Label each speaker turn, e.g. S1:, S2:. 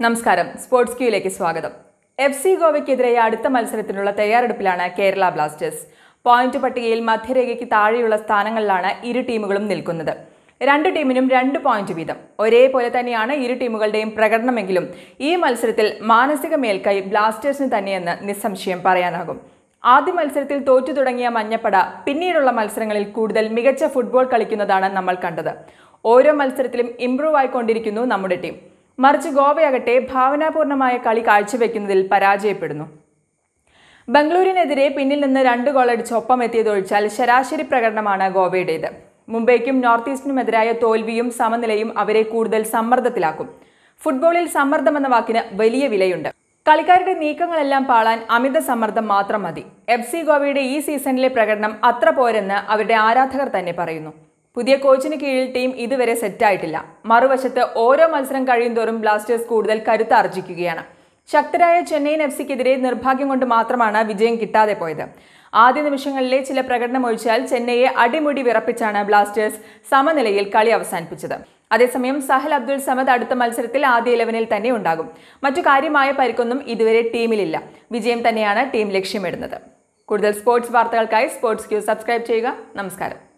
S1: നമസ്കാരം സ്പോർട്സ് ക്യൂയിലേക്ക് സ്വാഗതം F C ഗോവയ്ക്കെതിരായ അടുത്ത മത്സരത്തിനുള്ള തയ്യാറെടുപ്പിലാണ് കേരള ബ്ലാസ്റ്റേഴ്സ് പോയിന്റ് പട്ടികയിൽ മധ്യരേഖയ്ക്ക് താഴെയുള്ള സ്ഥാനങ്ങളിലാണ് ഇരു ടീമുകളും നിൽക്കുന്നത് രണ്ട് ടീമിനും രണ്ട് പോയിന്റ് വീതം ഒരേപോലെ തന്നെയാണ് ഇരു ടീമുകളുടെയും പ്രകടനമെങ്കിലും ഈ മത്സരത്തിൽ മാനസിക മേൽക്കൈ ബ്ലാസ്റ്റേഴ്സിന് തന്നെയെന്ന് നിസ്സംശയം പറയാനാകും ആദ്യ മത്സരത്തിൽ തോറ്റു തുടങ്ങിയ മഞ്ഞപ്പട പിന്നീടുള്ള മത്സരങ്ങളിൽ കൂടുതൽ മികച്ച ഫുട്ബോൾ കളിക്കുന്നതാണ് നമ്മൾ കണ്ടത് ഓരോ മത്സരത്തിലും ഇംപ്രൂവ് ആയിക്കൊണ്ടിരിക്കുന്നു നമ്മുടെ ടീം മറിച്ച് ഗോവയാകട്ടെ ഭാവനാപൂർണമായ കളി കാഴ്ചവെക്കുന്നതിൽ പരാജയപ്പെടുന്നു ബംഗളൂരിനെതിരെ പിന്നിൽ നിന്ന് രണ്ട് ഗോളടിച്ച് ഒപ്പം എത്തിയതൊഴിച്ചാൽ ശരാശരി പ്രകടനമാണ് ഗോവയുടേത് മുംബൈക്കും നോർത്ത് ഈസ്റ്റിനുമെതിരായ തോൽവിയും സമനിലയും അവരെ കൂടുതൽ സമ്മർദ്ദത്തിലാക്കും ഫുട്ബോളിൽ സമ്മർദ്ദം എന്ന വാക്കിന് വലിയ വിലയുണ്ട് കളിക്കാരുടെ നീക്കങ്ങളെല്ലാം പാളാൻ അമിത സമ്മർദ്ദം മാത്രം മതി എഫ് സി ഗോവയുടെ ഈ സീസണിലെ പ്രകടനം അത്ര പോരെന്ന് അവരുടെ ആരാധകർ തന്നെ പറയുന്നു പുതിയ കോച്ചിന് കീഴിൽ ടീം ഇതുവരെ സെറ്റായിട്ടില്ല മറുവശത്ത് ഓരോ മത്സരം കഴിയുന്തോറും ബ്ലാസ്റ്റേഴ്സ് കൂടുതൽ കരുത്ത് ആർജിക്കുകയാണ് ശക്തരായ ചെന്നൈയിൻ എഫ് സിക്കെതിരെ നിർഭാഗ്യം കൊണ്ട് മാത്രമാണ് വിജയം കിട്ടാതെ പോയത് ആദ്യ നിമിഷങ്ങളിലെ ചില പ്രകടനം ഒഴിച്ചാൽ ചെന്നൈയെ അടിമുടി വിറപ്പിച്ചാണ് ബ്ലാസ്റ്റേഴ്സ് സമനിലയിൽ കളി അവസാനിപ്പിച്ചത് അതേസമയം സഹൽ അബ്ദുൾ സമദ് അടുത്ത മത്സരത്തിൽ ആദ്യ ഇലവനിൽ തന്നെ ഉണ്ടാകും മറ്റു കാര്യമായ പരിക്കൊന്നും ഇതുവരെ ടീമിലില്ല വിജയം തന്നെയാണ് ടീം ലക്ഷ്യമിടുന്നത് കൂടുതൽ സ്പോർട്സ് വാർത്തകൾക്കായി സ്പോർട്സ് ക്യൂ സബ്സ്ക്രൈബ് ചെയ്യുക നമസ്കാരം